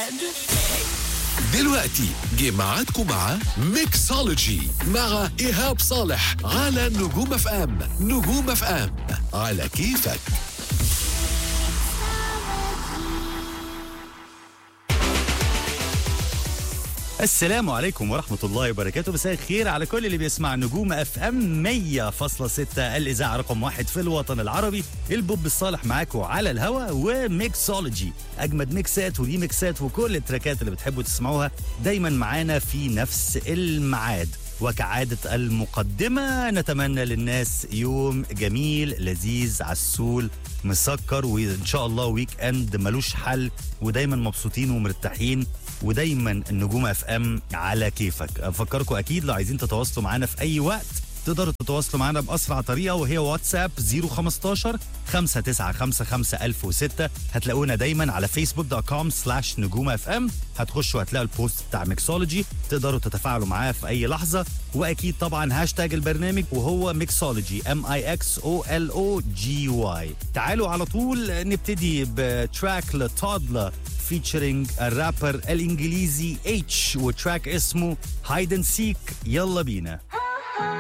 دلوقتي جه ميعادكم مع ميكسولوجي مع إيهاب صالح على نجوم اف ام نجوم اف ام على كيفك السلام عليكم ورحمة الله وبركاته مساء الخير على كل اللي بيسمع نجوم اف ام 100.6 الإذاعة رقم واحد في الوطن العربي البوب الصالح معاكم على الهوا وميكسولوجي أجمد ميكسات وريميكسات وكل التراكات اللي بتحبوا تسمعوها دايما معانا في نفس الميعاد وكعادة المقدمة نتمنى للناس يوم جميل لذيذ عسول مسكر وإن شاء الله ويك أند ملوش حل ودايما مبسوطين ومرتاحين ودايما النجوم اف ام على كيفك افكركم اكيد لو عايزين تتواصلوا معانا في اي وقت تقدروا تتواصلوا معانا باسرع طريقه وهي واتساب 015 5955006 هتلاقونا دايما على فيسبوك دوت كوم سلاش نجوم اف ام هتخشوا هتلاقوا البوست بتاع ميكسولوجي تقدروا تتفاعلوا معاه في اي لحظه واكيد طبعا هاشتاج البرنامج وهو ميكسولوجي ام اي اكس او ال او جي واي تعالوا على طول نبتدي بتراك لتودلا فيتشرنج الرابر الانجليزي اتش وتراك اسمه هايد اند سيك يلا بينا